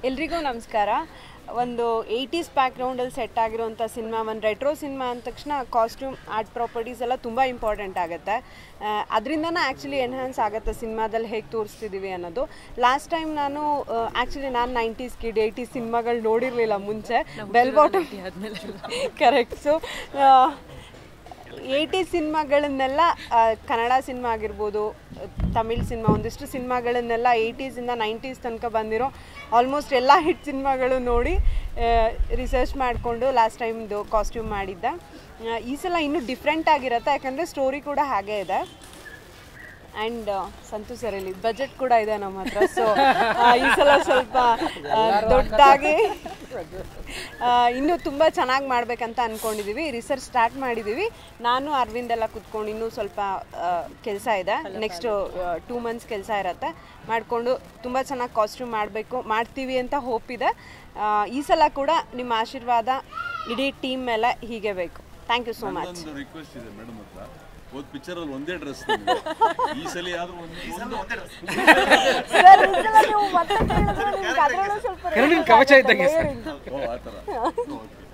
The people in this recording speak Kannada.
ಎಲ್ರಿಗೂ ನಮಸ್ಕಾರ ಒಂದು ಏಯ್ಟೀಸ್ ಬ್ಯಾಕ್ಗ್ರೌಂಡಲ್ಲಿ ಸೆಟ್ ಆಗಿರೋಂಥ ಸಿನಿಮಾ ಒಂದು ರೆಟ್ರೋ ಸಿನಿಮಾ ಅಂದ ತಕ್ಷಣ ಕಾಸ್ಟ್ಯೂಮ್ ಆರ್ಟ್ ಪ್ರಾಪರ್ಟೀಸ್ ಎಲ್ಲ ತುಂಬ ಇಂಪಾರ್ಟೆಂಟ್ ಆಗುತ್ತೆ ಅದರಿಂದನೇ ಆ್ಯಕ್ಚುಲಿ ಎನ್ಹಾನ್ಸ್ ಆಗುತ್ತೆ ಸಿನಿಮಾದಲ್ಲಿ ಹೇಗೆ ತೋರಿಸ್ತಿದ್ದೀವಿ ಅನ್ನೋದು ಲಾಸ್ಟ್ ಟೈಮ್ ನಾನು ಆ್ಯಕ್ಚುಲಿ ನಾನು ನೈಂಟೀಸ್ ಕಿಡ್ ಏಯ್ಟೀಸ್ ಸಿನಿಮಾಗಳು ನೋಡಿರಲಿಲ್ಲ ಮುಂಚೆ bell bottom correct so eighty ಸಿನಿಮಾಗಳನ್ನೆಲ್ಲ ಆ, ಕನ್ನಡ ಸಿನಿಮಾ ಆಗಿರ್ಬೋದು ತಮಿಳ್ ಸಿನಿಮಾ ಒಂದಿಷ್ಟು ಸಿನಿಮಾಗಳನ್ನೆಲ್ಲ ಏಯ್ಟೀಸಿಂದ ನೈಂಟೀಸ್ ತನಕ ಬಂದಿರೋ ಆಲ್ಮೋಸ್ಟ್ ಎಲ್ಲ ಹಿಟ್ ಸಿನಿಮಾಗಳು ನೋಡಿ ರಿಸರ್ಚ್ ಮಾಡಿಕೊಂಡು ಲಾಸ್ಟ್ ಟೈಮ್ದು ಕಾಸ್ಟ್ಯೂಮ್ ಮಾಡಿದ್ದೆ ಆ, ಈ ಸಲ ಇನ್ನೂ ಡಿಫ್ರೆಂಟ್ ಆಗಿರುತ್ತೆ ಯಾಕಂದರೆ ಸ್ಟೋರಿ ಕೂಡ ಹಾಗೇ ಇದೆ ಆ್ಯಂಡ್ ಸಂತು ಸರ್ ಇಲ್ಲಿ ಬಜೆಟ್ ಕೂಡ ಇದೆ ನಮ್ಮ ಹತ್ರ ಸೊ ಈ ಸಲ ಸ್ವಲ್ಪ ಆ, ದೊಡ್ಡದಾಗಿ ಆ, ಇನ್ನೂ ತುಂಬ ಚೆನ್ನಾಗಿ ಮಾಡ್ಬೇಕಂತ ಅಂದ್ಕೊಂಡಿದ್ದೀವಿ ರಿಸರ್ಚ್ ಸ್ಟಾರ್ಟ್ ಮಾಡಿದ್ದೀವಿ ನಾನು ಅರವಿಂದ್ ಎಲ್ಲ ಕುತ್ಕೊಂಡು ಇನ್ನೂ ಸ್ವಲ್ಪ ಕೆಲಸ ಇದೆ ನೆಕ್ಸ್ಟ್ ಟೂ ಮಂತ್ಸ್ ಕೆಲಸ ಇರುತ್ತೆ ಮಾಡಿಕೊಂಡು ತುಂಬ ಚೆನ್ನಾಗಿ ಕಾಸ್ಟ್ಯೂಮ್ ಮಾಡಬೇಕು ಮಾಡ್ತೀವಿ ಅಂತ ಹೋಪ್ ಇದೆ ಆ, ಈ ಸಲ ಕೂಡ ನಿಮ್ಮ ಆಶೀರ್ವಾದ ಇಡೀ ಟೀಮ್ ಮೇಲೆ ಹೀಗೆ ಬೇಕು ಥ್ಯಾಂಕ್ ಯು ಸೋ ಮಚ್ ಒಂದು ರಿಕ್ವೆಸ್ಟ್ ಇದೆ ಮೇಡಮ್ ಹತ್ರ ಹೋದ್ ಪಿಕ್ಚರ್ ಅಲ್ಲಿ ಒಂದೇ ಡ್ರೆಸ್ ಈ ಸಲ ಆದ್ರೂ ಒಂದು ಒಂದು ಒಂದೇ ಡ್ರೆಸ್ ಸರ್ ಈ ಸಲ ನೀವು ಮತ್ತೆ ಕೇಳಿದ್ರೆ ನಿಮ್ಗೆ ಅದ್ರಲ್ಲೂ ಸ್ವಲ್ಪ ಕನ್ನಡಿನ ಕವಚ ಇದ್ದಂಗೆ ಸರ್ ಓ ಆ ಥರ ಓಕೆ